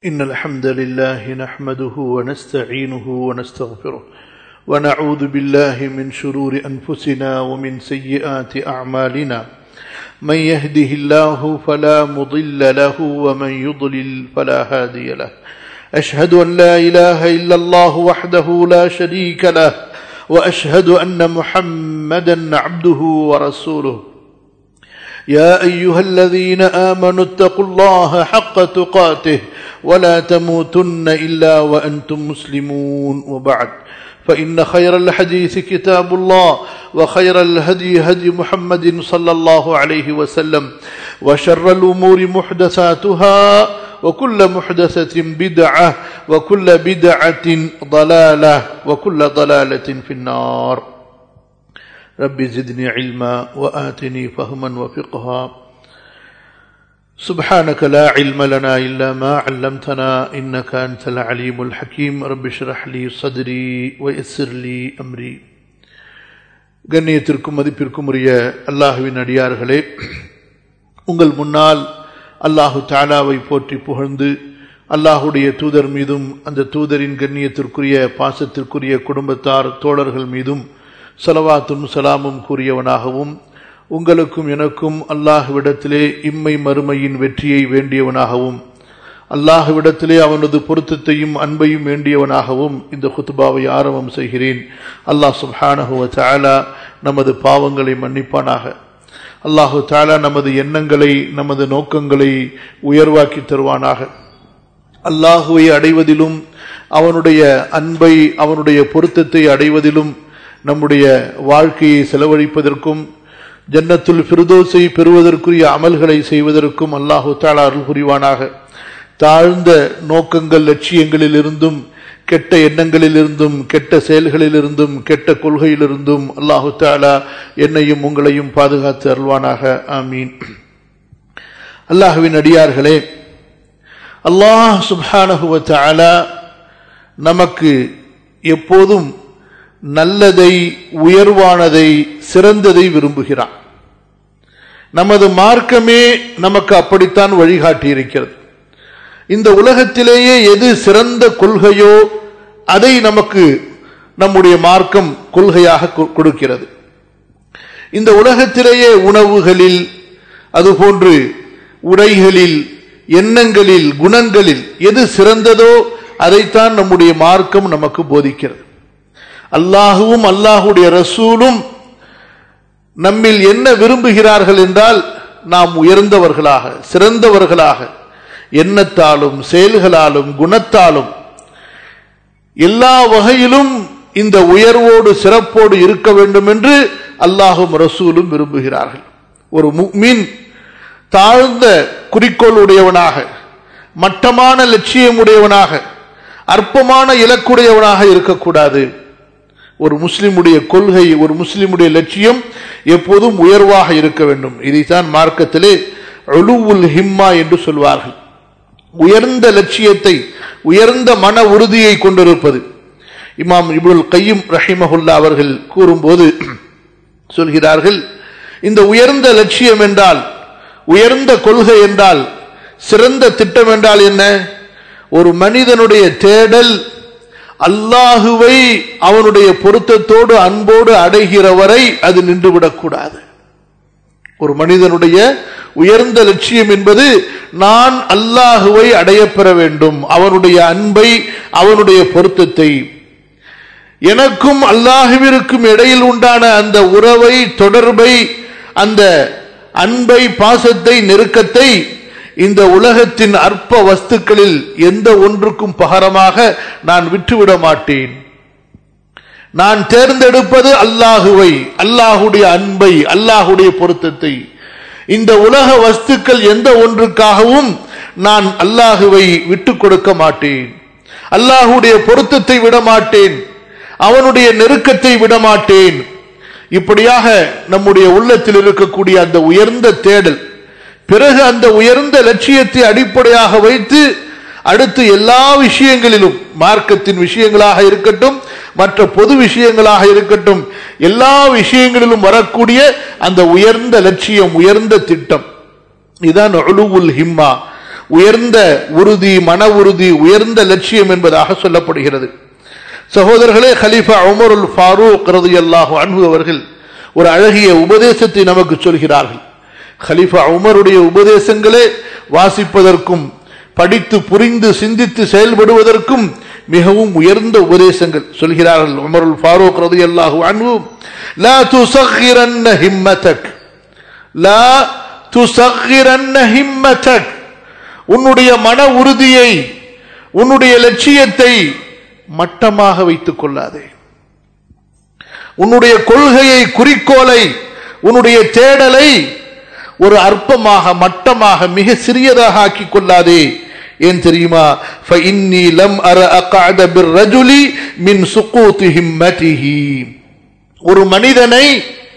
إن الحمد لله نحمده ونستعينه ونستغفره ونعوذ بالله من شرور أنفسنا ومن سيئات أعمالنا من يهده الله فلا مضل له ومن يضلل فلا هادي له أشهد أن لا إله إلا الله وحده لا شريك له وأشهد أن محمدا عبده ورسوله يا أيها الذين آمنوا اتقوا الله حق تقاته ولا تموتن إلا وأنتم مسلمون وبعد فإن خير الحديث كتاب الله وخير الهدي هدي محمد صلى الله عليه وسلم وشر الأمور محدثاتها وكل محدثة بدعة وكل بدعة ضلالة وكل ضلالة في النار رب زدني علما وآتني فهما وفقها سبحانك لا علم لنا إلا ما علمتنا إنك أنت العليم الحكيم رب اشرح لي صدري ويسر لي أمري கண்ணியத்திற்கும் மதிப்பிற்கும் உரிய அல்லாஹுவின் அடியார்களே உங்கள் முன்னால் அல்லாஹு தாலாவை போற்றி புகழ்ந்து அல்லாஹுடைய தூதர் மீதும் அந்த தூதரின் கண்ணியத்திற்குரிய பாசத்திற்குரிய குடும்பத்தார் தோழர்கள் மீதும் சலவாத்தும் சலாமும் கூறியவனாகவும் உங்களுக்கும் எனக்கும் அல்லாஹுவிடத்திலே இம்மை மறுமையின் வெற்றியை வேண்டியவனாகவும் அல்லாஹுவிடத்திலே அவனது பொருத்தத்தையும் அன்பையும் வேண்டியவனாகவும் இந்த குத்துபாவை ஆரம்பம் செய்கிறேன் அல்லாஹ் சுப்ஹானஹுவ தாலா நமது பாவங்களை மன்னிப்பானாக அல்லாஹு தாலா நமது எண்ணங்களை நமது நோக்கங்களை உயர்வாக்கி தருவானாக அல்லாஹுவை அடைவதிலும் அவனுடைய அன்பை அவனுடைய பொருத்தத்தை அடைவதிலும் நம்முடைய வாழ்க்கையை செலவழிப்பதற்கும் ஜன்னத்துல் ஃபிர்தோஸை பெறுவதற்குரிய அமல்களை செய்வதற்கும் அல்லாஹு தாலா அருள் புரிவானாக தாழ்ந்த நோக்கங்கள் லட்சியங்களில் இருந்தும் கெட்ட எண்ணங்களிலிருந்தும் கெட்ட செயல்களிலிருந்தும் கெட்ட கொள்கையிலிருந்தும் அல்லாஹு தாலா என்னையும் உங்களையும் பாதுகாத்து அருள்வானாக ஆமீன் அல்லாஹுவின் அடியார்களே அல்லாஹ் சுப்ஹானஹுவ தாலா நமக்கு எப்போதும் நல்லதை உயர்வானதை சிறந்ததை விரும்புகிறான் நமது மார்க்கமே நமக்கு அப்படித்தான் வழிகாட்டி இருக்கிறது இந்த உலகத்திலேயே எது சிறந்த கொள்கையோ அதை நமக்கு நம்முடைய மார்க்கம் கொள்கையாக கொடுக்கிறது இந்த உலகத்திலேயே உணவுகளில் அதுபோன்று உடைகளில் எண்ணங்களில் குணங்களில் எது சிறந்ததோ அதைத்தான் நம்முடைய மார்க்கம் நமக்கு போதிக்கிறது அல்லாஹுவும் அல்லாஹுடைய ரசூலும் நம்மில் என்ன விரும்புகிறார்கள் என்றால் நாம் உயர்ந்தவர்களாக சிறந்தவர்களாக எண்ணத்தாலும் செயல்களாலும் குணத்தாலும் எல்லா வகையிலும் இந்த உயர்வோடு சிறப்போடு இருக்க வேண்டும் என்று அல்லாஹும் ரசூலும் விரும்புகிறார்கள் ஒரு மீன் தாழ்ந்த குறிக்கோள் உடையவனாக மட்டமான லட்சியம் உடையவனாக அற்பமான இலக்குடையவனாக இருக்கக்கூடாது ஒரு முஸ்லிமுடைய கொள்கை ஒரு முஸ்லிமுடைய லட்சியம் எப்போதும் உயர்வாக இருக்க வேண்டும் இதைத்தான் மார்க்கத்திலே அழுவுல் ஹிம்மா என்று சொல்வார்கள் உயர்ந்த லட்சியத்தை உயர்ந்த மன உறுதியை கொண்டிருப்பது இமாம் இபுல் கையும் ரஹிமஹுல்லா அவர்கள் கூறும்போது சொல்கிறார்கள் இந்த உயர்ந்த லட்சியம் என்றால் உயர்ந்த கொள்கை என்றால் சிறந்த திட்டம் என்றால் என்ன ஒரு மனிதனுடைய தேடல் அல்லாஹுவை அவனுடைய பொருத்தத்தோடு அன்போடு அடைகிற வரை அது நின்றுவிடக்கூடாது ஒரு மனிதனுடைய உயர்ந்த லட்சியம் என்பது நான் அல்லாஹுவை அடையப்பெற வேண்டும் அவனுடைய அன்பை அவனுடைய பொருத்தத்தை எனக்கும் அல்லாஹுவிற்கும் இடையில் உண்டான அந்த உறவை தொடர்பை அந்த அன்பை பாசத்தை நெருக்கத்தை இந்த உலகத்தின் அற்ப வஸ்துக்களில் எந்த ஒன்றுக்கும் பகரமாக நான் விட்டுவிட மாட்டேன் நான் தேர்ந்தெடுப்பது அல்லாஹுவை அல்லாஹுடைய அன்பை அல்லாஹுடைய பொருத்தத்தை இந்த உலக வஸ்துக்கள் எந்த ஒன்றுக்காகவும் நான் அல்லாஹுவை விட்டுக் கொடுக்க மாட்டேன் அல்லாஹுடைய பொருத்தத்தை விட மாட்டேன் அவனுடைய நெருக்கத்தை விட மாட்டேன் இப்படியாக நம்முடைய உள்ளத்தில் இருக்கக்கூடிய அந்த உயர்ந்த தேடல் பிறகு அந்த உயர்ந்த லட்சியத்தை அடிப்படையாக வைத்து அடுத்து எல்லா விஷயங்களிலும் மார்க்கத்தின் விஷயங்களாக இருக்கட்டும் மற்ற பொது விஷயங்களாக இருக்கட்டும் எல்லா விஷயங்களிலும் வரக்கூடிய அந்த உயர்ந்த லட்சியம் உயர்ந்த திட்டம் இதுதான் உலுவுல் ஹிம்மா உயர்ந்த உறுதி மன உறுதி உயர்ந்த லட்சியம் என்பதாக சொல்லப்படுகிறது சகோதரர்களே ஹலீஃபா உமருல் ஃபாரூக் ரதியல்லாஹு அன்ஹு அவர்கள் ஒரு அழகிய உபதேசத்தை நமக்கு சொல்கிறார்கள் ஹலீஃபா உமருடைய உபதேசங்களே வாசிப்பதற்கும் படித்து புரிந்து சிந்தித்து செயல்படுவதற்கும் மிகவும் உயர்ந்த உபதேசங்கள் சொல்கிறார்கள் உமருல் ஃபாரூக் ரதியல்லாஹு அன்ஹு லா துஸகிரன்ன ஹிம்மதக் லா துஸகிரன்ன ஹிம்மதக் உன்னுடைய மன உறுதியை உன்னுடைய லட்சியத்தை மட்டமாக வைத்துக் கொள்ளாதே உன்னுடைய கொள்கையை குறிக்கோளை உன்னுடைய தேடலை ஒரு அற்பமாக மட்டமாக மிக சிறியதாக ஆக்கிக் கொள்ளாதே ஏன் தெரியுமா فإني لم أرى أقعد بالرجل من سقوط همته ஒரு மனிதனை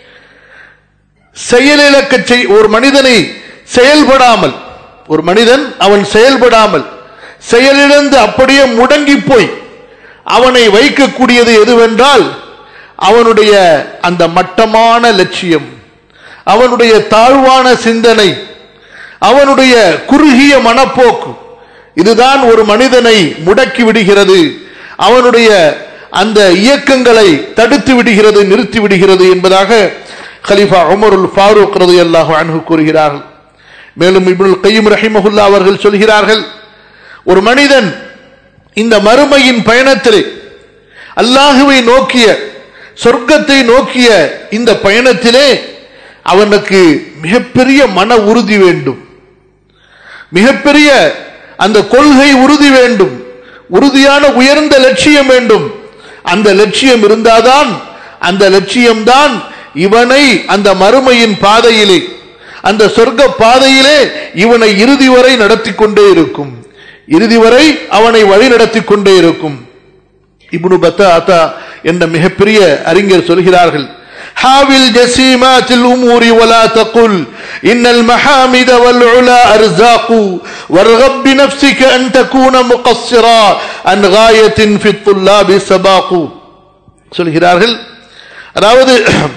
செயலிழக்க செய் ஒரு மனிதனை செயல்படாமல் ஒரு மனிதன் அவன் செயல்படாமல் செயலிழந்து அப்படியே முடங்கி போய் அவனை வைக்கக்கூடியது எதுவென்றால் அவனுடைய அந்த மட்டமான லட்சியம் அவனுடைய தாழ்வான சிந்தனை அவனுடைய குறுகிய மனப்போக்கு இதுதான் ஒரு மனிதனை முடக்கி விடுகிறது அவனுடைய அந்த இயக்கங்களை தடுத்து விடுகிறது நிறுத்தி விடுகிறது என்பதாக கலிஃபா உமருல் ஃபாரூக் ரது அல்லாஹு அன்ஹு கூறுகிறார்கள் மேலும் இப்னுல் கையும் ரஹிமஹுல்லா அவர்கள் சொல்கிறார்கள் ஒரு மனிதன் இந்த மறுமையின் பயணத்திலே அல்லாஹுவை நோக்கிய சொர்க்கத்தை நோக்கிய இந்த பயணத்திலே அவனுக்கு மிகப்பெரிய மன உறுதி வேண்டும் மிகப்பெரிய அந்த கொள்கை உறுதி வேண்டும் உறுதியான உயர்ந்த லட்சியம் வேண்டும் அந்த லட்சியம் இருந்தாதான் அந்த லட்சியம்தான் இவனை அந்த மறுமையின் பாதையிலே அந்த சொர்க்க பாதையிலே இவனை இறுதி வரை நடத்தி கொண்டே இருக்கும் இறுதி வரை அவனை வழி நடத்தி கொண்டே இருக்கும் இப்னு பத்தா என்ற மிகப்பெரிய அறிஞர் சொல்கிறார்கள் حاول جسيمات الأمور ولا تقل إن المحامد والعلا أرزاق وارغب بنفسك أن تكون مقصرا عن غاية في الطلاب سباق சொல்கிறார்கள் அதாவது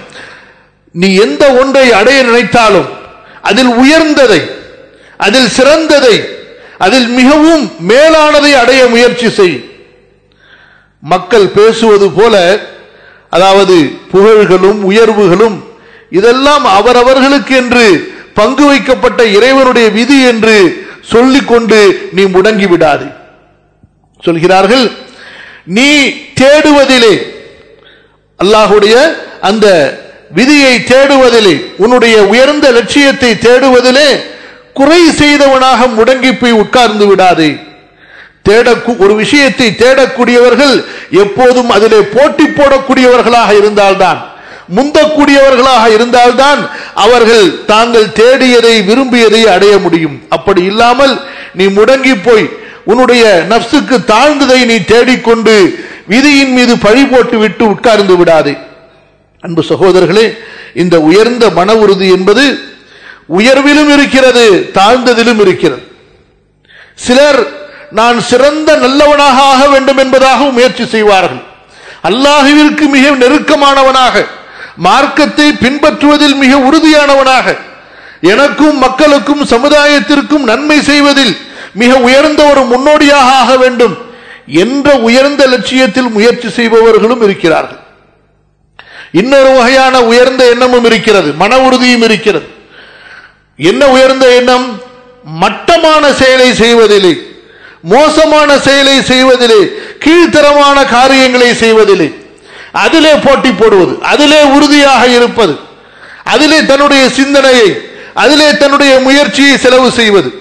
நீ எந்த ஒன்றை அடைய நினைத்தாலும் அதில் உயர்ந்ததை அதில் சிறந்ததை அதில் மிகவும் மேலானதை அடைய முயற்சி செய் மக்கள் பேசுவது போல அதாவது புகழ்களும் உயர்வுகளும் இதெல்லாம் அவரவர்களுக்கு என்று பங்கு வைக்கப்பட்ட இறைவனுடைய விதி என்று சொல்லிக் கொண்டு நீ முடங்கி விடாது சொல்கிறார்கள் நீ தேடுவதிலே அல்லாஹுடைய அந்த விதியை தேடுவதிலே உன்னுடைய உயர்ந்த லட்சியத்தை தேடுவதிலே குறை செய்தவனாக முடங்கி போய் உட்கார்ந்து விடாதே தேட ஒரு விஷயத்தை தேடக்கூடியவர்கள் எப்போதும் அதிலே போட்டி போடக்கூடியவர்களாக இருந்தால்தான் முந்தக்கூடியவர்களாக இருந்தால்தான் அவர்கள் தாங்கள் தேடியதை விரும்பியதை அடைய முடியும் அப்படி இல்லாமல் நீ முடங்கி போய் உன்னுடைய நப்சுக்கு தாழ்ந்ததை நீ தேடிக்கொண்டு விதியின் மீது பழி போட்டு விட்டு உட்கார்ந்து விடாதே அன்பு சகோதரர்களே இந்த உயர்ந்த மன உறுதி என்பது உயர்விலும் இருக்கிறது தாழ்ந்ததிலும் இருக்கிறது சிலர் நான் சிறந்த நல்லவனாக ஆக வேண்டும் என்பதாக முயற்சி செய்வார்கள் அல்லாஹுவிற்கு மிக நெருக்கமானவனாக மார்க்கத்தை பின்பற்றுவதில் மிக உறுதியானவனாக எனக்கும் மக்களுக்கும் சமுதாயத்திற்கும் நன்மை செய்வதில் மிக உயர்ந்த ஒரு முன்னோடியாக ஆக வேண்டும் என்ற உயர்ந்த லட்சியத்தில் முயற்சி செய்பவர்களும் இருக்கிறார்கள் இன்னொரு வகையான உயர்ந்த எண்ணமும் இருக்கிறது மன உறுதியும் இருக்கிறது என்ன உயர்ந்த எண்ணம் மட்டமான செயலை செய்வதில்லை மோசமான செயலை செய்வதிலே கீழ்த்தரமான காரியங்களை செய்வதிலே அதிலே போட்டி போடுவது அதிலே உறுதியாக இருப்பது அதிலே தன்னுடைய சிந்தனையை அதிலே தன்னுடைய முயற்சியை செலவு செய்வது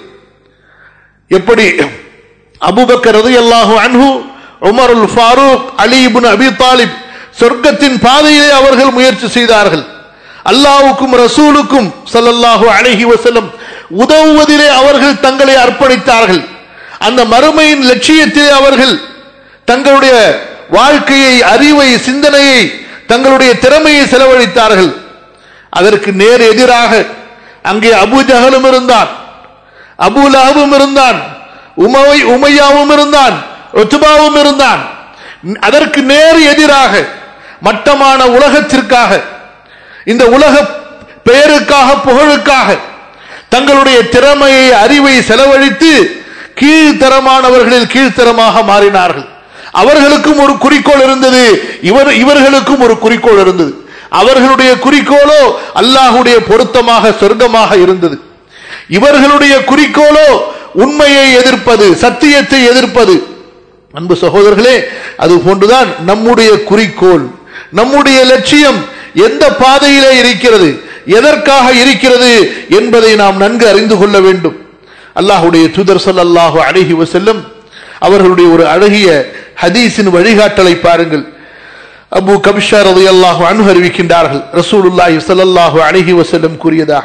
எப்படி அபுபக்கர் ரலியல்லாஹு அன்ஹு உமருல் ஃபாரூக் அலி இப்னு அபி தாலிப் சொர்க்கத்தின் பாதையிலே அவர்கள் முயற்சி செய்தார்கள் அல்லாஹ்வுக்கும் ரசூலுக்கும் ஸல்லல்லாஹு அலைஹி வஸல்லம் உதவுவதிலே அவர்கள் தங்களை அர்ப்பணித்தார்கள் அந்த மறுமையின் லட்சியத்திலே அவர்கள் தங்களுடைய வாழ்க்கையை அறிவை சிந்தனையை தங்களுடைய திறமையை செலவழித்தார்கள் அதற்கு நேர் எதிராக அங்கே அபு ஜஹலும் இருந்தான் அபு லஹபும் இருந்தான் உமை உமையாவும் இருந்தான் ஒத்துபாவும் இருந்தான் அதற்கு நேர் எதிராக மட்டமான உலகத்திற்காக இந்த உலக பெயருக்காக புகழுக்காக தங்களுடைய திறமையை அறிவை செலவழித்து கீழ்த்தரமானவர்களில் கீழ்த்தரமாக மாறினார்கள் அவர்களுக்கும் ஒரு குறிக்கோள் இருந்தது இவர் இவர்களுக்கும் ஒரு குறிக்கோள் இருந்தது அவர்களுடைய குறிக்கோளோ அல்லாஹுடைய பொருத்தமாக சொர்க்கமாக இருந்தது இவர்களுடைய குறிக்கோளோ உண்மையை எதிர்ப்பது சத்தியத்தை எதிர்ப்பது அன்பு சகோதரர்களே அது போன்றுதான் நம்முடைய குறிக்கோள் நம்முடைய லட்சியம் எந்த பாதையிலே இருக்கிறது எதற்காக இருக்கிறது என்பதை நாம் நன்கு அறிந்து கொள்ள வேண்டும் அல்லாஹுடைய தூதர் ஸல்லல்லாஹு அலைஹி வஸல்லம் அவர்களுடைய ஒரு அழகிய ஹதீஸின் வழிகாட்டலை பாருங்கள் அபு கபிஷா ரலியல்லாஹு அன்ஹு அறிவிக்கின்றார்கள் ரசூலுல்லாஹி ஸல்லல்லாஹு அலைஹி வஸல்லம் கூறியதாக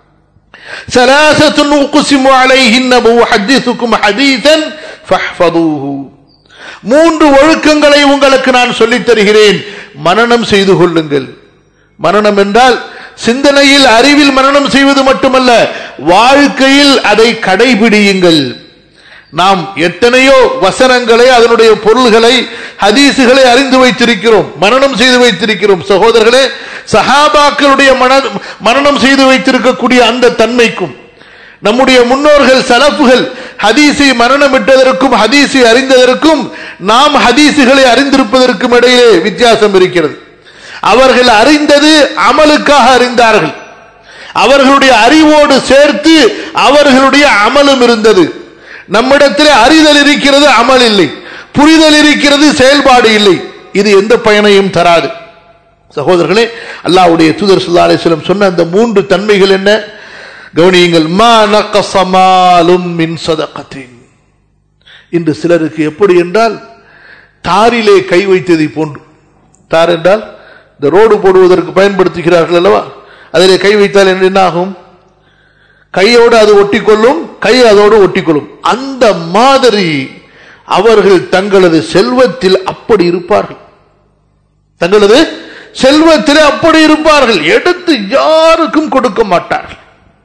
ثلاثة أقسم عليهن وأحدثكم حديثا فاحفظوه மூன்று ஒழுக்கங்களை உங்களுக்கு நான் சொல்லித் தருகிறேன் மனனம் செய்து கொள்ளுங்கள் மனனம் என்றால் சிந்தனையில் அறிவில் மனனம் செய்வது மட்டுமல்ல வாழ்க்கையில் அதை கடைபிடியுங்கள் நாம் எத்தனையோ வசனங்களை அதனுடைய பொருள்களை ஹதீசுகளை அறிந்து வைத்திருக்கிறோம் மனனம் செய்து வைத்திருக்கிறோம் சகோதரர்களே சஹாபாக்களுடைய மன மனனம் செய்து வைத்திருக்கக்கூடிய அந்த தன்மைக்கும் நம்முடைய முன்னோர்கள் சலப்புகள் ஹதீஸை மரணமிட்டதற்கும் ஹதீஸை அறிந்ததற்கும் நாம் ஹதீசுகளை அறிந்திருப்பதற்கும் இடையிலே வித்தியாசம் இருக்கிறது அவர்கள் அறிந்தது அமலுக்காக அறிந்தார்கள் அவர்களுடைய அறிவோடு சேர்த்து அவர்களுடைய அமலும் இருந்தது நம்மிடத்தில் அறிதல் இருக்கிறது அமல் இல்லை புரிதல் இருக்கிறது செயல்பாடு இல்லை இது எந்த பயனையும் தராது சகோதரர்களே அல்லாஹ்வுடைய தூதர் ஸல்லல்லாஹு அலைஹி வஸல்லம் சொன்ன அந்த மூன்று தன்மைகள் என்ன கவனியுங்கள் மா நக்கசமாலும் மின் சதகத்தின் இன்று சிலருக்கு எப்படி என்றால் தாரிலே கை வைத்ததை போன்று தார் என்றால் இந்த ரோடு போடுவதற்கு பயன்படுத்துகிறார்கள் அல்லவா அதிலே கை வைத்தால் என்ன என்ன ஆகும் கையோடு அது ஒட்டிக்கொள்ளும் கை அதோடு ஒட்டிக்கொள்ளும் அந்த மாதிரி அவர்கள் தங்களது செல்வத்தில் அப்படி இருப்பார்கள் தங்களது செல்வத்தில் அப்படி இருப்பார்கள் எடுத்து யாருக்கும் கொடுக்க மாட்டார்கள்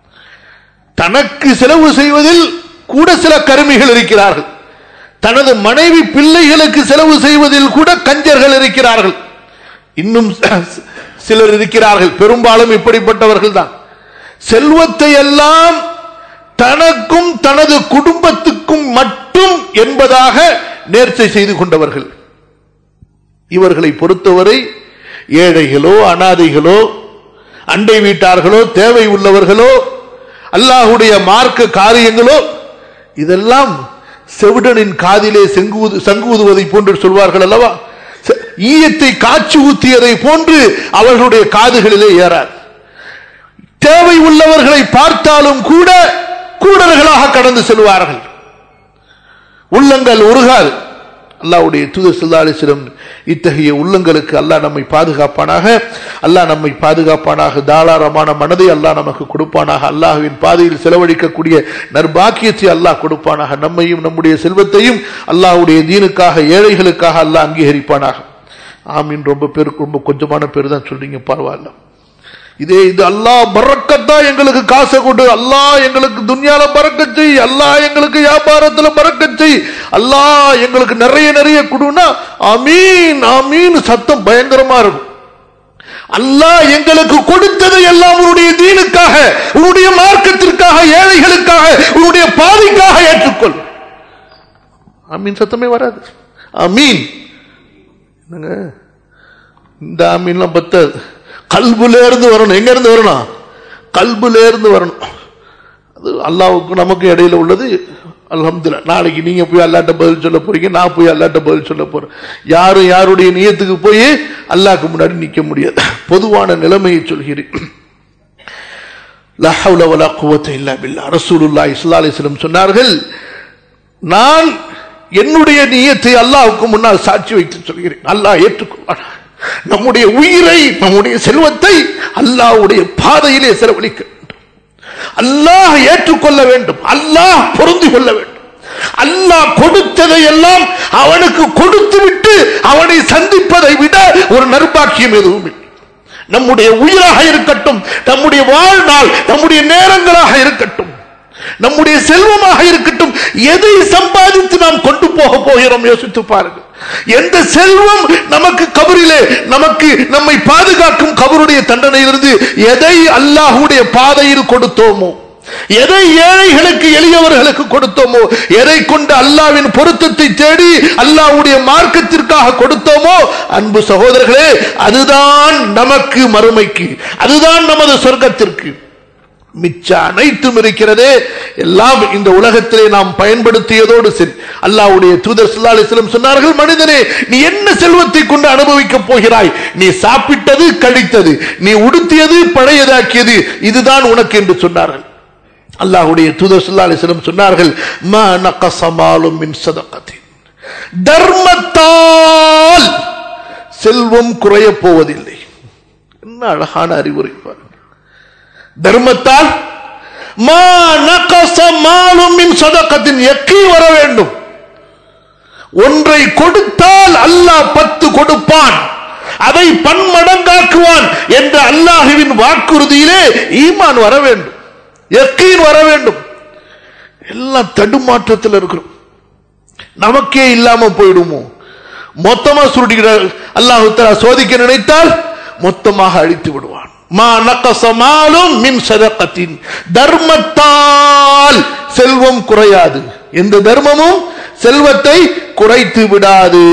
தனக்கு செலவு செய்வதில் கூட சில கருமிகள் இருக்கிறார்கள் தனது மனைவி பிள்ளைகளுக்கு செலவு செய்வதில் கூட கஞ்சர்கள் இருக்கிறார்கள் இன்னும் சிலர் இருக்கிறார்கள் பெரும்பாலும் இப்படிப்பட்டவர்கள் தான் செல்வத்தை எல்லாம் தனக்கும் தனது குடும்பத்துக்கும் மட்டும் என்பதாக நேர்ச்சை செய்து கொண்டவர்கள் இவர்களை பொறுத்தவரை ஏழைகளோ அனாதைகளோ அண்டை வீட்டார்களோ தேவை உள்ளவர்களோ அல்லாஹுடைய மார்க்க காரியங்களோ இதெல்லாம் செவிடனின் காதிலே செங்குவது சங்குவதுவதை போன்று சொல்வார்கள் அல்லவா செ- ஈயத்தை காய்ச்சி ஊத்தியதை போன்று அவர்களுடைய காதுகளிலே ஏறார் தேவை உள்ளவர்களை பார்த்தாலும் கூட கூடர்களாக கடந்து செல்வார்கள் உள்ளங்கள் உருகாது அல்லாஹ்வுடைய தூதர் ஸல்லல்லாஹு அலைஹி வஸல்லம் இத்தகைய உள்ளங்களுக்கு அல்லாஹ் நம்மை பாதுகாப்பானாக அல்லாஹ் நம்மை பாதுகாப்பானாக தாராளமான மனதை அல்லாஹ் நமக்கு கொடுப்பானாக அல்லாஹ்வின் பாதையில் செலவழிக்கக்கூடிய நற்பாக்கியத்தை அல்லாஹ் கொடுப்பானாக நம்மையும் நம்முடைய செல்வத்தையும் அல்லாஹ்வுடைய தீனுக்காக ஏழைகளுக்காக அல்லாஹ் அங்கீகரிப்பானாக ஆமீன் ரொம்ப பேருக்கு ரொம்ப கொஞ்சமான பேர் தான் சொல்றீங்க பரவாயில்ல இதே இது அல்லாஹ் பறக்கத்தா எங்களுக்கு காசை கொடு அல்லாஹ் எங்களுக்கு துன்யால பறக்கச் செய் அல்லாஹ் எங்களுக்கு வியாபாரத்துல பறக்கச் செய் அல்லாஹ் எங்களுக்கு நிறைய நிறைய கொடுனா அமீன் அமீன் சத்தம் பயங்கரமா இருக்கும் அல்லாஹ் எங்களுக்கு கொடுத்ததை எல்லாம் உன்னுடைய தீனுக்காக உன்னுடைய மார்க்கத்திற்காக ஏழைகளுக்காக உன்னுடைய பாதைக்காக ஏற்றுக்கொள் அமீன் சத்தமே வராது அமீன் என்னங்க இந்த ஆமீன்லாம் பத்தாது கல்புல இருந்து வரணும் எங்க இருந்து வரணும் கல்புல இருந்து வரணும் அது அல்லாவுக்கும் நமக்கு இடையில உள்ளது அல்ஹம்துலில்லாஹ் நாளைக்கு நீங்க போய் அல்லாட்ட பதில் சொல்ல போறீங்க நான் போய் அல்லாட்ட பதில் சொல்ல போறேன் யாரும் யாருடைய நியத்துக்கு போய் அல்லாஹ்க்கு முன்னாடி நிக்க முடியாது பொதுவான நிலைமையை சொல்கிறேன் லா ஹவ்ல வலா குவத்த இல்லா பில்லா ரசூலுல்லாஹி ஸல்லல்லாஹு அலைஹி வஸல்லம் சொன்னார்கள் நான் என்னுடைய நியத்தை அல்லாஹ்வுக்கு முன்னால் சாட்சி வைத்து சொல்கிறேன் அல்லாஹ் ஏற்றுக்கொள்வான் நம்முடைய உயிரை நம்முடைய செல்வத்தை அல்லாஹ்வுடைய பாதையிலே செலவழிக்க வேண்டும் அல்லாஹ் ஏற்றுக்கொள்ள வேண்டும் அல்லாஹ் பொருந்தி கொள்ள வேண்டும் அல்லாஹ் கொடுத்ததை எல்லாம் அவனுக்கு கொடுத்து விட்டு அவனை சந்திப்பதை விட ஒரு நற்பாக்கியம் எதுவும் இல்லை நம்முடைய உயிராக இருக்கட்டும் நம்முடைய வாழ்நாள் நம்முடைய நேரங்களாக இருக்கட்டும் நம்முடைய செல்வமாக இருக்கட்டும் எதை சம்பாதித்து நாம் கொண்டு போக போகிறோம் யோசித்து பாருங்கள் எந்த செல்வம் நமக்கு கபரிலே நமக்கு நம்மை பாதுகாக்கும் கபருடைய தண்டனையிலிருந்து எதை அல்லாஹுடைய பாதையில் கொடுத்தோமோ எதை ஏழைகளுக்கு எளியவர்களுக்கு கொடுத்தோமோ எதை கொண்டு அல்லாவின் பொருத்தத்தை தேடி அல்லாவுடைய மார்க்கத்திற்காக கொடுத்தோமோ அன்பு சகோதரர்களே அதுதான் நமக்கு மறுமைக்கு அதுதான் நமது சொர்க்கத்திற்கு மிச்ச அனைத்தும் இருக்கிறதே எல்லாம் இந்த உலகத்திலே நாம் பயன்படுத்தியதோடு சரி அல்லாவுடைய தூதர் சுல்லாலிஸ்லம் சொன்னார்கள் மனிதனே நீ என்ன செல்வத்தை கொண்டு அனுபவிக்கப் போகிறாய் நீ சாப்பிட்டது கழித்தது நீ உடுத்தியது பழையதாக்கியது இதுதான் உனக்கு என்று சொன்னார்கள் அல்லாஹுடைய தூதர் சுல்லா அலிஸ்லம் சொன்னார்கள் ம நகசமாலும் மின் சதகத்தின் தர்மத்தால் செல்வம் குறையப் போவதில்லை என்ன அழகான அறிவுரை பாருங்க தர்மத்தால் மா நகச மாலும் மின் சதகத்தின் எக்கி வர வேண்டும் ஒன்றை கொடுத்தால் அல்லாஹ் பத்து கொடுப்பான் அதை பன்மடங்காக்குவான் என்ற அல்லாஹுவின் வாக்குறுதியிலே ஈமான் வர வேண்டும் எக்கீன் வர வேண்டும் எல்லாம் தடுமாற்றத்தில் இருக்கிறோம் நமக்கே இல்லாம போயிடுமோ மொத்தமா சுருட்டிக்கிறார் அல்லாஹு தஆலா சோதிக்க நினைத்தால் மொத்தமாக அழித்து விடுவான் மா நகசமாலும் மின் சதகத்தின் தர்மத்தால் செல்வம் குறையாது எந்த தர்மமும் செல்வத்தை குறைத்து விடாது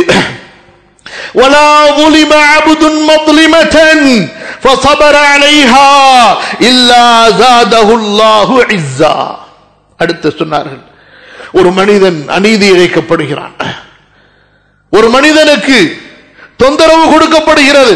ولا ظلم عبد مظلمة فصبر عليها إلا زاده الله عزا அடுத்து சொன்னார்கள் ஒரு மனிதன் அநீதி இழைக்கப்படுகிறான் ஒரு மனிதனுக்கு தொந்தரவு கொடுக்கப்படுகிறது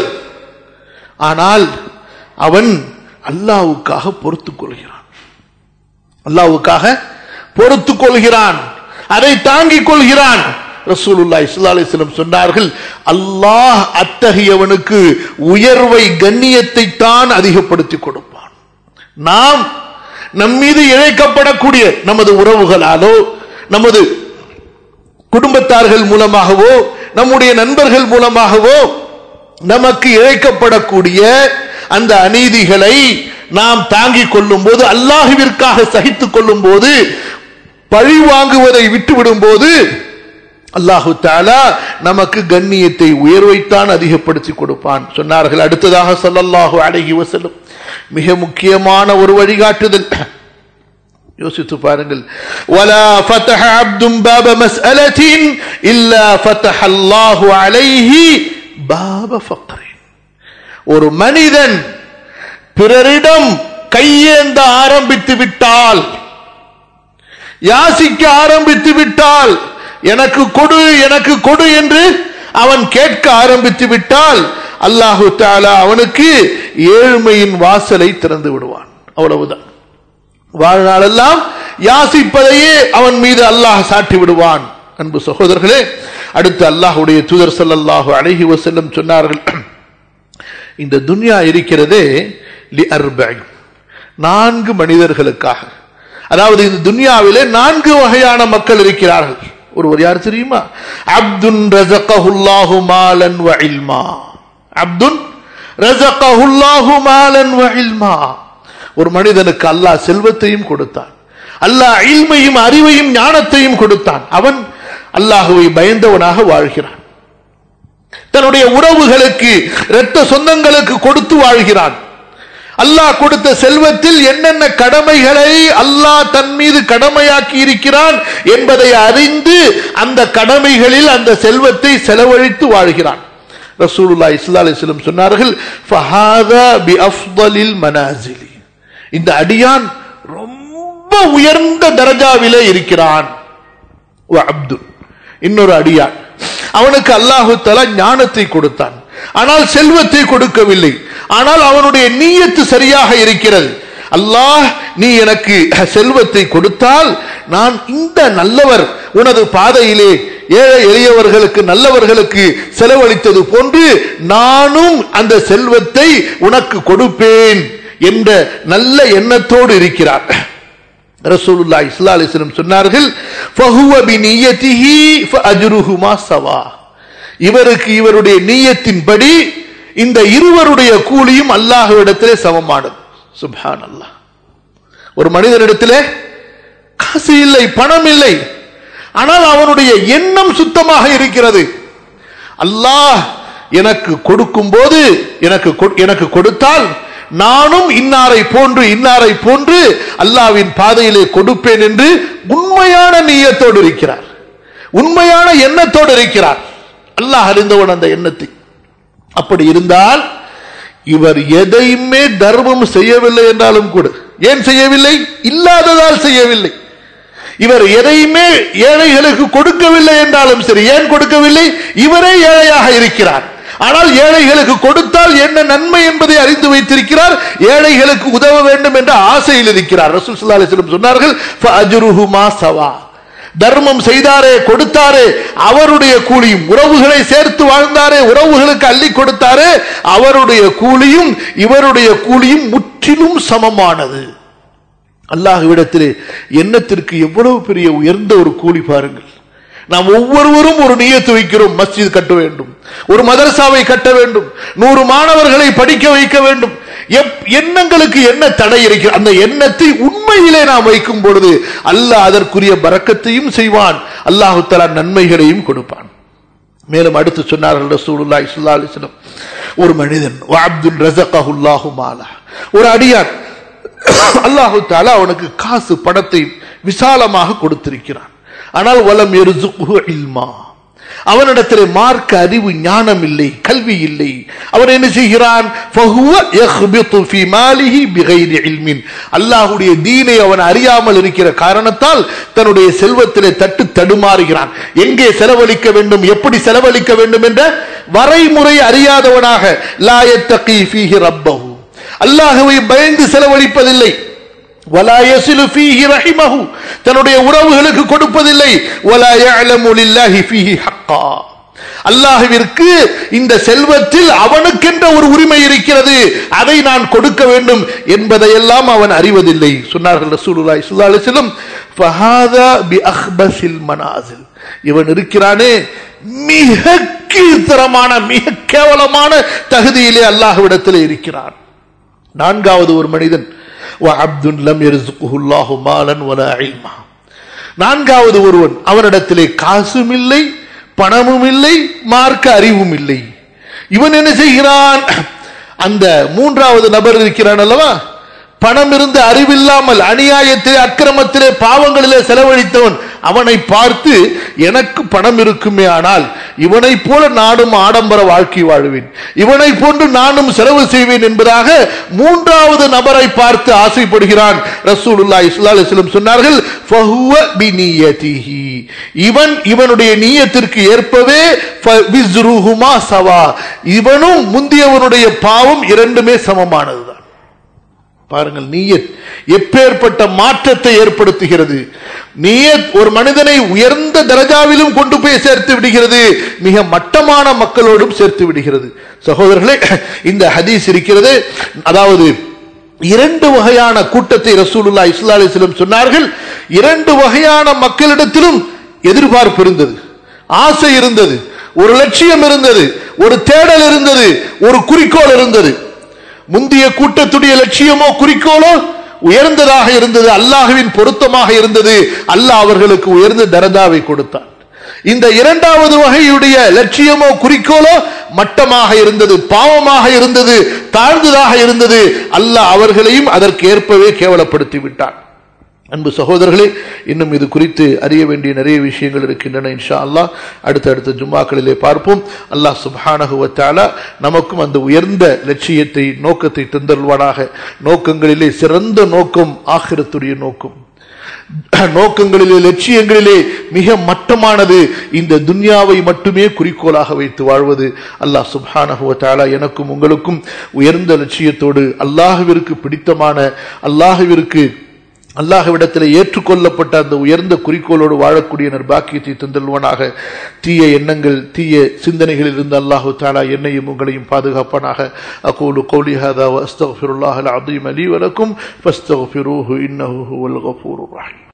ஆனால் அவன் அல்லாவுக்காக பொறுத்துக் கொள்கிறான் அல்லாவுக்காக பொறுத்துக் கொள்கிறான் அதை தாங்கிக் கொள்கிறான் ரசூலுல்லா இஸ்லாலிஸ்லம் சொன்னார்கள் அல்லாஹ் அத்தகையவனுக்கு உயர்வை கண்ணியத்தை தான் அதிகப்படுத்தி கொடுப்பான் நாம் நம் மீது இழைக்கப்படக்கூடிய நமது உறவுகளாலோ நமது குடும்பத்தார்கள் மூலமாகவோ நம்முடைய நண்பர்கள் மூலமாகவோ நமக்கு இழைக்கப்படக்கூடிய அந்த அநீதிகளை நாம் தாங்கிக் கொள்ளும் போது அல்லாஹுவிற்காக சகித்துக் கொள்ளும் போது பழி வாங்குவதை விட்டுவிடும் போது அல்லாஹு தாலா நமக்கு கண்ணியத்தை உயர்வைத்தான் அதிகப்படுத்தி கொடுப்பான் சொன்னார்கள் அடுத்ததாக சொல்லல்லாஹு அழகி வசல்லும் மிக முக்கியமான ஒரு வழிகாட்டுதல் யோசித்து பாருங்கள் ولا فتح عبد باب مسألة إلا فتح الله عليه باب فقر ஒரு மனிதன் பிறரிடம் கையேந்த ஆரம்பித்து விட்டால் யாசிக்க ஆரம்பித்து விட்டால் எனக்கு கொடு எனக்கு கொடு என்று அவன் கேட்க ஆரம்பித்து விட்டால் அல்லாஹு தாலா அவனுக்கு ஏழ்மையின் வாசலை திறந்து விடுவான் அவ்வளவுதான் வாழ்நாளெல்லாம் யாசிப்பதையே அவன் மீது அல்லாஹ் சாட்டி விடுவான் அன்பு சகோதரர்களே அடுத்து அல்லாஹுடைய தூதர் சல்லாஹு அழகி வசல்லம் சொன்னார்கள் இந்த துன்யா இருக்கிறதே லி அர்பை நான்கு மனிதர்களுக்காக அதாவது இந்த துன்யாவிலே நான்கு வகையான மக்கள் இருக்கிறார்கள் ஒருவர் யார் தெரியுமா அப்துன் ரசகஹுல்லாஹு மாலன் வ இல்மா அப்துன் ரசகஹுல்லாஹு மாலன் வ இல்மா ஒரு மனிதனுக்கு அல்லாஹ் செல்வத்தையும் கொடுத்தான் அல்லாஹ் இல்மையும் அறிவையும் ஞானத்தையும் கொடுத்தான் அவன் அல்லாஹுவை பயந்தவனாக வாழ்கிறான் தன்னுடைய உறவுகளுக்கு இரத்த சொந்தங்களுக்கு கொடுத்து வாழ்கிறான் அல்லாஹ் கொடுத்த செல்வத்தில் என்னென்ன கடமைகளை அல்லாஹ் தன் மீது கடமையாக்கி இருக்கிறான் என்பதை அறிந்து அந்த கடமைகளில் அந்த செல்வத்தை செலவழித்து வாழ்கிறான் ரசூலுல்லா இஸ்லா அலிஸ்லம் சொன்னார்கள் ஃபஹாதா பி அஃதலில் மனாசிலி இந்த அடியான் ரொம்ப உயர்ந்த தரஜாவிலே இருக்கிறான் அப்து இன்னொரு அடியான் அவனுக்கு அல்லாஹு தலா ஞானத்தை கொடுத்தான் ஆனால் செல்வத்தை கொடுக்கவில்லை ஆனால் அவனுடைய நீயத்து சரியாக இருக்கிறது அல்லாஹ் நீ எனக்கு செல்வத்தை கொடுத்தால் நான் இந்த நல்லவர் உனது பாதையிலே ஏழை எளியவர்களுக்கு நல்லவர்களுக்கு செலவழித்தது போன்று நானும் அந்த செல்வத்தை உனக்கு கொடுப்பேன் என்ற நல்ல எண்ணத்தோடு இருக்கிறார் ரசூலுல்லா இஸ்லா அலிஸ்லம் சொன்னார்கள் இவருக்கு இவருடைய நீயத்தின்படி இந்த இருவருடைய கூலியும் அல்லாஹுவிடத்திலே சமமானது சுபான் அல்லாஹ் ஒரு மனிதனிடத்திலே காசு இல்லை பணம் இல்லை ஆனால் அவனுடைய எண்ணம் சுத்தமாக இருக்கிறது அல்லாஹ் எனக்கு கொடுக்கும் போது எனக்கு எனக்கு கொடுத்தால் நானும் இன்னாரை போன்று இன்னாரை போன்று அல்லாவின் பாதையிலே கொடுப்பேன் என்று உண்மையான நீயத்தோடு இருக்கிறார் உண்மையான எண்ணத்தோடு இருக்கிறார் அல்லாஹ் அறிந்தவன் அந்த எண்ணத்தை அப்படி இருந்தால் இவர் எதையுமே தர்மம் செய்யவில்லை என்றாலும் கூட ஏன் செய்யவில்லை இல்லாததால் செய்யவில்லை இவர் எதையுமே ஏழைகளுக்கு கொடுக்கவில்லை என்றாலும் சரி ஏன் கொடுக்கவில்லை இவரே ஏழையாக இருக்கிறார் ஆனால் ஏழைகளுக்கு கொடுத்தால் என்ன நன்மை என்பதை அறிந்து வைத்திருக்கிறார் ஏழைகளுக்கு உதவ வேண்டும் என்ற ஆசையில் இருக்கிறார் ரசூல் ஸல்லல்லாஹு அலைஹி வஸல்லம் சொன்னார்கள் ஃபஅஜ்ருஹுமா சவா தர்மம் செய்தாரே கொடுத்தாரே அவருடைய கூலியும் உறவுகளை சேர்த்து வாழ்ந்தாரே உறவுகளுக்கு அள்ளி கொடுத்தாரே அவருடைய கூலியும் இவருடைய கூலியும் முற்றிலும் சமமானது அல்லாஹ்விடத்திலே எண்ணத்திற்கு எவ்வளவு பெரிய உயர்ந்த ஒரு கூலி பாருங்கள் நாம் ஒவ்வொருவரும் ஒரு நியத்து வைக்கிறோம் மஸ்ஜித் கட்ட வேண்டும் ஒரு மதரசாவை கட்ட வேண்டும் நூறு மாணவர்களை படிக்க வைக்க வேண்டும் எப்- எண்ணங்களுக்கு என்ன தடை இருக்கிறது அந்த எண்ணத்தை உண்மையிலே நாம் வைக்கும் பொழுது அல்லாஹ் அதற்குரிய பரக்கத்தையும் செய்வான் அல்லாஹு தஆலா நன்மைகளையும் கொடுப்பான் மேலும் அடுத்து சொன்னார்கள் ரசூலுல்லாஹி ஸல்லல்லாஹு அலைஹி வஸல்லம் ஒரு மனிதன் வஅப்துல் ரஸகஹுல்லாஹு மாலா ஒரு அடியான் அல்லாஹு தஆலா அவனுக்கு காசு பணத்தை விசாலமாக கொடுத்திருக்கிறான் ஆனால் வலம் எருசுகு இல்மா அவனிடத்திலே மார்க்க அறிவு ஞானம் இல்லை கல்வி இல்லை அவன் என்ன செய்கிறான் فهو يخبط في ماله بغير علم அல்லாஹ்வுடைய தீனை அவன் அறியாமல் இருக்கிற காரணத்தால் தன்னுடைய செல்வத்திலே தட்டு தடுமாறுகிறான் எங்கே செலவழிக்க வேண்டும் எப்படி செலவழிக்க வேண்டும் என்ற வரைமுறை அறியாதவனாக லா யத்தகி ஃபீஹி ரப்பஹு அல்லாஹ்வை பயந்து செலவழிப்பதில்லை ولا يصل فيه رحمه தன்னுடைய உறவுகளுக்கு கொடுப்பதில்லை ولا يعلم لله فيه حقا அல்லாஹ்விற்கு இந்த செல்வத்தில் அவனுக்கென்ற ஒரு உரிமை இருக்கிறது அதை நான் கொடுக்க வேண்டும் என்பதையெல்லாம் அவன் அறிவதில்லை சொன்னார்கள் ரசூலுல்லாஹி ஸல்லல்லாஹு அலைஹி வஸல்லம் ஃபஹாதா பிஅக்பஸில் மனாசில் இவன் இருக்கிறானே மிக கீழ்த்தரமான மிக கேவலமான தகுதியிலே அல்லாஹ்விடத்திலே இருக்கிறான் நான்காவது ஒரு மனிதன் وعبد لم يرزقه الله مالا ولا علما நான்காவது ஒருவன் அவனிடத்திலே காசும் இல்லை பணமும் இல்லை மார்க்க அறிவும் இல்லை இவன் என்ன செய்கிறான் அந்த மூன்றாவது நபர் இருக்கிறான் அல்லவா பணம் இருந்து அறிவில்லாமல் அநியாயத்திலே அக்கிரமத்திலே பாவங்களிலே செலவழித்தவன் அவனை பார்த்து எனக்கு பணம் இருக்குமே ஆனால் இவனைப் போல நானும் ஆடம்பர வாழ்க்கை வாழுவேன் இவனை போன்று நானும் செலவு செய்வேன் என்பதாக மூன்றாவது நபரை பார்த்து ஆசைப்படுகிறான் ரசூலுல்லாஹி ஸல்லல்லாஹு அலைஹி வஸல்லம் சொன்னார்கள் ஃபஹுவ பினியதிஹி இவன் இவனுடைய நியத்திற்கு ஏற்பவே விஸ்ருஹுமா சவா இவனும் முந்தியவனுடைய பாவம் இரண்டுமே சமமானதுதான் பாருங்கள் நீயத் எப்பேற்பட்ட மாற்றத்தை ஏற்படுத்துகிறது நீயத் ஒரு மனிதனை உயர்ந்த தரஜாவிலும் கொண்டு போய் சேர்த்து விடுகிறது மிக மட்டமான மக்களோடும் சேர்த்து விடுகிறது சகோதரர்களே இந்த ஹதீஸ் இருக்கிறது அதாவது இரண்டு வகையான கூட்டத்தை ரசூலுல்லா இஸ்லா அலிஸ்லம் சொன்னார்கள் இரண்டு வகையான மக்களிடத்திலும் எதிர்பார்ப்பு இருந்தது ஆசை இருந்தது ஒரு லட்சியம் இருந்தது ஒரு தேடல் இருந்தது ஒரு குறிக்கோள் இருந்தது முந்தைய கூட்டத்துடைய லட்சியமோ குறிக்கோளோ உயர்ந்ததாக இருந்தது அல்லாஹுவின் பொருத்தமாக இருந்தது அல்லாஹ் அவர்களுக்கு உயர்ந்த தரதாவை கொடுத்தான் இந்த இரண்டாவது வகையுடைய லட்சியமோ குறிக்கோளோ மட்டமாக இருந்தது பாவமாக இருந்தது தாழ்ந்ததாக இருந்தது அல்லாஹ் அவர்களையும் அதற்கு ஏற்பவே கேவலப்படுத்தி விட்டான் அன்பு சகோதரர்களே இன்னும் இது குறித்து அறிய வேண்டிய நிறைய விஷயங்கள் இருக்கின்றன இன்ஷா அல்லாஹ் அடுத்தடுத்த ஜும்மாக்களிலே பார்ப்போம் அல்லாஹ் சுப்ஹானஹு வ தஆலா நமக்கும் அந்த உயர்ந்த லட்சியத்தை நோக்கத்தை தந்தருள்வானாக நோக்கங்களிலே சிறந்த நோக்கம் ஆகிரத்துடைய நோக்கம் நோக்கங்களிலே லட்சியங்களிலே மிக மட்டமானது இந்த துன்யாவை மட்டுமே குறிக்கோளாக வைத்து வாழ்வது அல்லாஹ் சுப்ஹானஹு வ தஆலா எனக்கும் உங்களுக்கும் உயர்ந்த லட்சியத்தோடு அல்லாஹ்விற்கு பிடித்தமான அல்லாஹ்விற்கு அல்லாஹ்விடத்தில் ஏற்றுக்கொள்ளப்பட்ட அந்த உயர்ந்த குறிக்கோளோடு வாழக்கூடிய நற்பாக்கியத்தை தந்தல்வனாக தீய எண்ணங்கள் தீய சிந்தனைகளில் இருந்து அல்லாஹு தாலா என்னையும் உங்களையும் பாதுகாப்பானாக அகூலு கௌலி ஹாதா வஸ்தக்ஃபிருல்லாஹ் அல் அதீம் அலி வலக்கும் ஃபஸ்தக்ஃபிரூஹு இன்னஹு ஹுவல் கஃபூருர் ரஹீம்